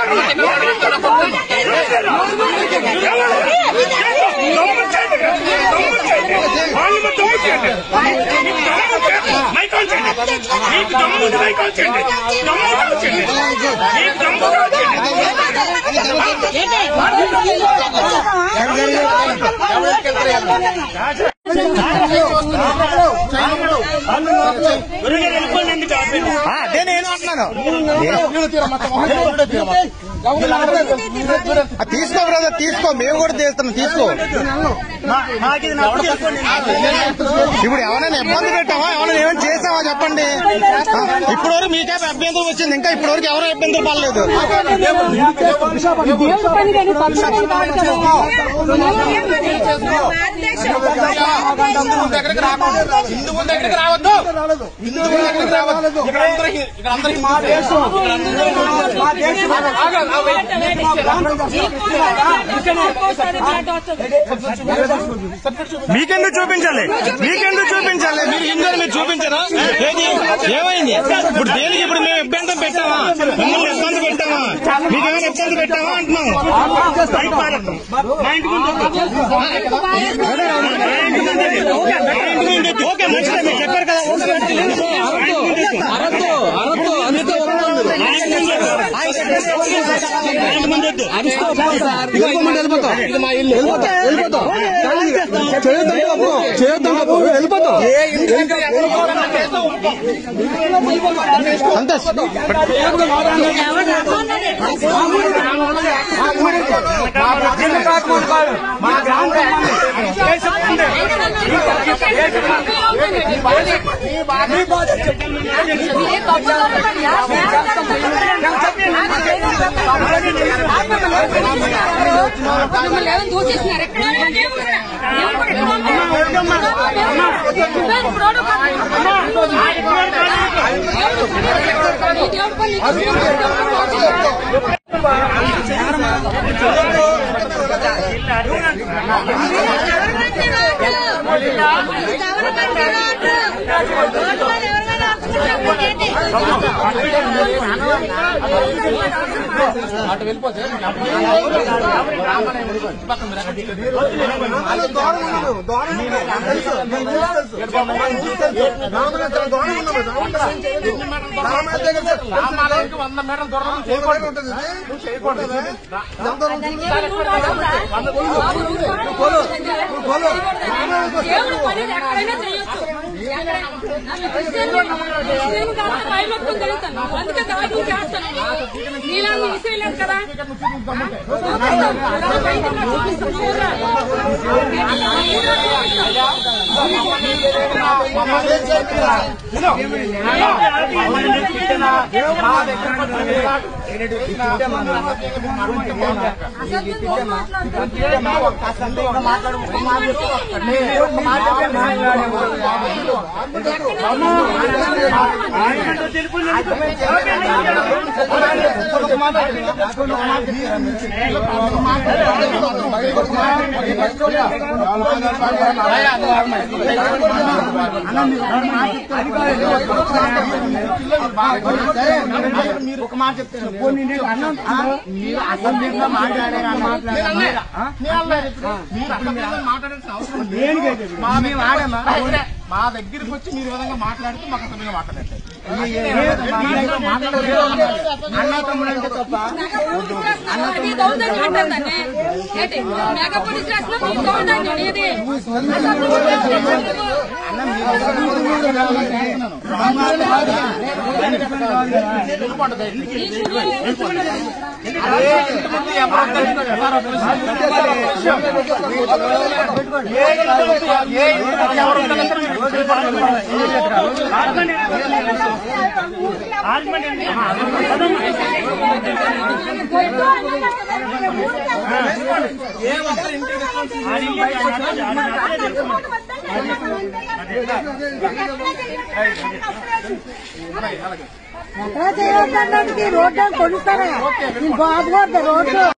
మీకు దమ్ము మైక్ వచ్చేయండి దమ్ము వచ్చేయండి మీకు దమ్ము వచ్చేయండి గురుగారు వెళ్ళిపోండి ఎందుకు ఆపేది? ఆ, అదే నేను అంటున్నాను ఆ, తీసుకో బ్రదర్ తీసుకో మేము కూడా తీస్తున్నాం తీసుకో నాకు ఇది నచ్చదు, వెళ్ళిపోండి. ఇప్పుడు ఎవరైనా ఇబ్బంది పెట్టావా ఎవరైనా ఏమైనా చేసావా చెప్పండి ఆ, ఇప్పుడు వరకు మీకే అభ్యంతరం వచ్చింది ఇంకా ఇప్పుడు వరకు ఎవరో ఇబ్బందులు పడలేదు దేవుడి పని కానీ పక్షపాతం కాదు కదా. హిందువుల దగ్గరికి రాకూడదు హిందువుల దగ్గరికి రావద్దు హిందువుల దగ్గరికి రావద్దు ఇక్కడ అందరూ హి- ఇక్కడ అందరూ హిందువులే. ఆగండి, ఆ వెయిట్. మీకెందుకు చూపించాలి మీకెందుకు చూపించాలి మీరు హిందువులు మీరు చూపించరా ఏది ఏమైంది ఇప్పుడు దేనికి ఇప్పుడు మేము ఇబ్బంది పెట్టామా మిమ్మల్ని ఇబ్బంది పెట్టామా మీకేమైనా ఇబ్బంది పెట్టామా అంటున్నాం మైక్ పారేస్తాం. మా ఇంటి ముందు వద్దు. మా ఇంటి ముందు వద్దు. ఓకే మంచిదే మీరు చెప్పారు కదా ఓకే ఏ ఇంటి దగ్గర ఎవరు చేస్తాం అంతే మిమ్మల్ని ఏమైనా దూషిస్తున్నారు ఎక్కడ దేవుడి పని రామాలయానికి వంద మీటర్ల దూరం చేయకూడదు నువ్వు చేయకూడదు దేవుడు పని ఎక్కడైనా చేయొచ్చు క్రిస్టియన్ కాబట్టి భయపడుతుంది తెలుస్తాను అందుకే దాడి చేస్తాను నీలాంటి విషయం లేదు కదా ఆయనతో తెలుపుని మీరు ఒక మాట చెప్తాను మీరు అసెంబ్లీలో మాట్లాడారు మీరు అసెంబ్లీలో మాట్లాడాల్సిన అవసరం లేదు. మా మేము ఆడామా మా దగ్గరికి వచ్చి మీరు ఈ విధంగా మాట్లాడితే మాకు అసెంబ్లీలో మాట్లాడండి అన్న తమ్ముడు అంటే తప్ప అది దౌర్జన్యం అంటుందండి ఏంటి మెగా పోలీస్ స్టేషన్ లో దౌర్జన్యం ఇది ఎక్కడ చేయొద్దన్నట్టుకి రోడ్డు కొలుస్తారా బాబు రోడ్డు